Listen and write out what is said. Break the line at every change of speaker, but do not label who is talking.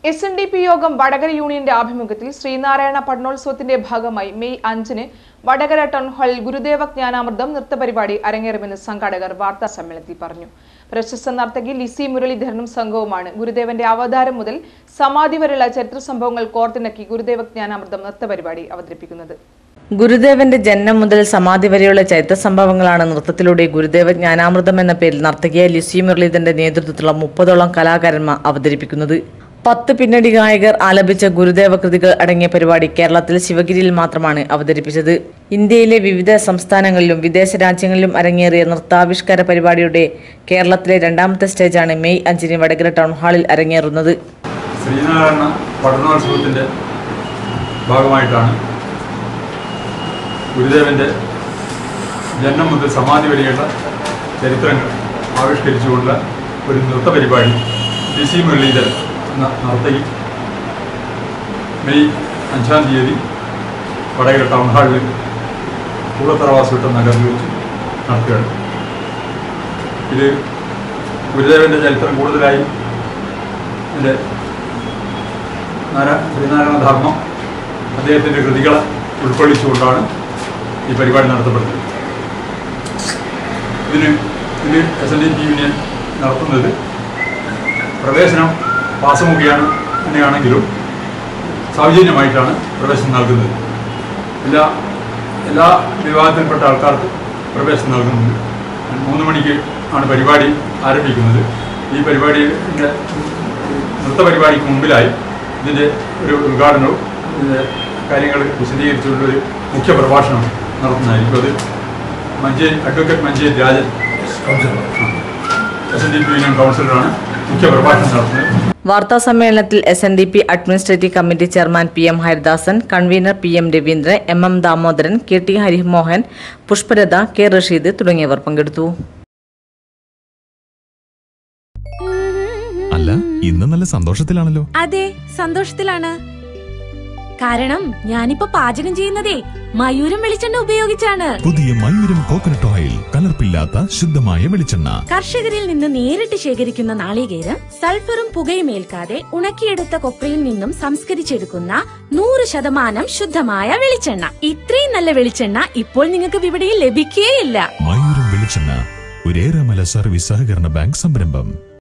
S N D P യോഗം വടകര യൂണിയന്റെ ആഭിമുഖ്യത്തിൽ ശ്രീനാരായണ പഠനോത്സവത്തിന്റെ ഭാഗമായി മെയ് അഞ്ചിന് വടകര ടൗൺ ഹാളിൽ ഗുരുദേവ ജ്ഞാനാമൃതം നൃത്തപരിപാടി അരങ്ങേറുമെന്ന് സംഘാടകർ വാർത്താ സമ്മേളനത്തിൽ പറഞ്ഞു പ്രശസ്ത നർത്തകി ലിസി മുരളീധരനും സംഘവുമാണ് ഗുരുദേവന്റെ അവതാരം മുതൽ സമാധി വരെയുള്ള ചരിത്ര സംഭവങ്ങൾ കോർത്തിണക്കി ഗുരുദേവ ജ്ഞാനാമൃതം നൃത്തപരിപാടി അവതരിപ്പിക്കുന്നത്
ഗുരുദേവന്റെ ജനനം മുതൽ സമാധി വരെയുള്ള ചരിത്ര സംഭവങ്ങളാണ് നൃത്തത്തിലൂടെ ഗുരുദേവ ജ്ഞാനാമൃതം എന്ന പേരിൽ നർത്തകിയായ ലിസി മുരളീധരന്റെ നേതൃത്വത്തിലുള്ള മുപ്പതോളം കലാകാരന്മാർ അവതരിപ്പിക്കുന്നത് പത്ത് പിന്നണി ഗായകർ ആലപിച്ച ഗുരുദേവ കൃതികൾ അടങ്ങിയ പരിപാടി കേരളത്തിൽ ശിവഗിരിയിൽ മാത്രമാണ് അവതരിപ്പിച്ചത് ഇന്ത്യയിലെ വിവിധ സംസ്ഥാനങ്ങളിലും വിദേശ രാജ്യങ്ങളിലും അരങ്ങേറിയ നൃത്താവിഷ്കാര പരിപാടിയുടെ കേരളത്തിലെ രണ്ടാമത്തെ സ്റ്റേജാണ് മെയ് അഞ്ചിന് വടകര ടൗൺ ഹാളിൽ അരങ്ങേറുന്നത്
ശ്രീനാരായണ പഠനോത്സവത്തിൻ്റെ ഭാഗമായിട്ടാണ് ഗുരുദേവൻ്റെ ജന്മം മുതൽ സമാധി വരെയുള്ള ചരിത്രങ്ങൾ ആവിഷ്കരിച്ചുകൊണ്ടുള്ള ഒരു നൃത്ത പരിപാടി ലിസി മുരളീധരൻ എന്ന നർത്തകി മെയ് അഞ്ചാം തീയതി വടകര ടൗൺ ഹാളിൽ കൂടത്തറവാസുട്ട നഗറിൽ വെച്ച് നടത്തുകയാണ് ഇത് ഗുരുദേവൻ്റെ ചരിത്രം കൂടുതലായി ഇതിൻ്റെ നാരാ ശ്രീനാരായണ ധർമ്മം അദ്ദേഹത്തിൻ്റെ കൃതികളെ ഉൾക്കൊള്ളിച്ചുകൊണ്ടാണ് ഈ പരിപാടി നടത്തപ്പെടുന്നത് ഇതിന് ഇത് S N D P union നടത്തുന്നത് പ്രവേശനം പാസമുഖയാണ് തന്നെയാണെങ്കിലും സൗജന്യമായിട്ടാണ് പ്രവേശനം നൽകുന്നത് എല്ലാ എല്ലാ വിഭാഗത്തിൽപ്പെട്ട ആൾക്കാർക്ക് പ്രവേശനം നൽകുന്നുണ്ട് മൂന്ന് മണിക്ക് ആണ് പരിപാടി ആരംഭിക്കുന്നത് ഈ പരിപാടിയുടെ നൃത്ത പരിപാടിക്ക് മുമ്പിലായി ഇതിൻ്റെ ഒരു ഉദ്ഘാടനവും ഇതിൻ്റെ കാര്യങ്ങൾ വിശദീകരിച്ചുകൊണ്ട് ഒരു മുഖ്യ പ്രഭാഷണം നടത്തുന്നതായിരിക്കും അത് Manjeri advocate Manjeri Rajan S N D P union കൗൺസിലറാണ് മുഖ്യ പ്രഭാഷണം നടത്തുന്നത്
വാർത്താ സമ്മേളനത്തിൽ S N D P administrative committee chairman P M Haridasan convener P M Raveendran M M Damodaran K T Harimohan Pushpalatha K Rasheed തുടങ്ങിയവർ പങ്കെടുത്തു
അല്ല ഇന്ന് നല്ല സന്തോഷത്തിലാണല്ലോ
അതെ സന്തോഷത്തിലാണ് കാരണം ഞാനിപ്പോ പാചകം ചെയ്യുന്നതേ മയൂരം വെളിച്ചെണ്ണ ഉപയോഗിച്ചാണ്
പുതിയ മയൂരം കോക്കനട്ട് ഓയിൽ കലർപ്പില്ലാത്ത ശുദ്ധമായ വെളിച്ചെണ്ണ
കർഷകരിൽ നിന്ന് നേരിട്ട് ശേഖരിക്കുന്ന നാളികേരം സൾഫറും പുകയും ഏൽക്കാതെ ഉണക്കിയെടുത്ത കൊപ്രയിൽ നിന്നും സംസ്കരിച്ചെടുക്കുന്ന നൂറ് ശതമാനം ശുദ്ധമായ വെളിച്ചെണ്ണ ഇത്രയും നല്ല വെളിച്ചെണ്ണ ഇപ്പോൾ നിങ്ങൾക്ക് വിപണിയിൽ ലഭിക്കുകയില്ല
മയൂരം വെളിച്ചെണ്ണ ഒരേറെമല സർവീസ് സഹകരണ ബാങ്ക് സംരംഭം